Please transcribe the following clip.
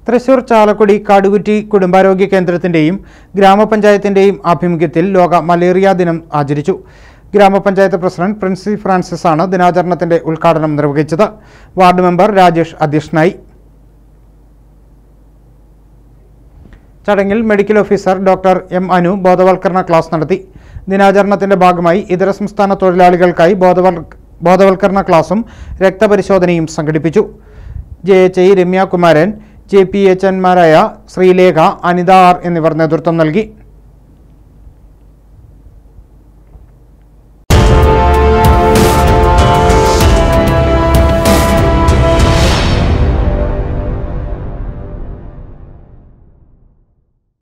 തൃശൂർ ചാലക്കുടി കാടുകുറ്റി കുടുംബാരോഗ്യ കേന്ദ്രത്തിന്റെയും ഗ്രാമപഞ്ചായത്തിന്റെയും ആഭിമുഖ്യത്തിൽ ലോക മലേറിയ ദിനം ആചരിച്ചു ഗ്രാമപഞ്ചായത്ത് പ്രസിഡന്റ് പ്രിൻസി ഫ്രാൻസിസ് ആണ് ദിനാചരണത്തിന്റെ ഉദ്ഘാടനം നിർവഹിച്ചത് വാർഡ് മെമ്പർ രാജേഷ് അധ്യക്ഷനായി ചടങ്ങിൽ medical officer doctor M Anu ബോധവൽക്കരണ ക്ലാസ് നടത്തി ദിനാചരണത്തിന്റെ ഭാഗമായി ഇതര സംസ്ഥാന തൊഴിലാളികൾക്കായി ബോധവൽ ബോധവൽക്കരണ ക്ലാസും രക്തപരിശോധനയും സംഘടിപ്പിച്ചു J H I Ramya Kumaran J P H എൻമാരായ ശ്രീലേഖ അനിത ആർ എന്നിവർ നേതൃത്വം നൽകി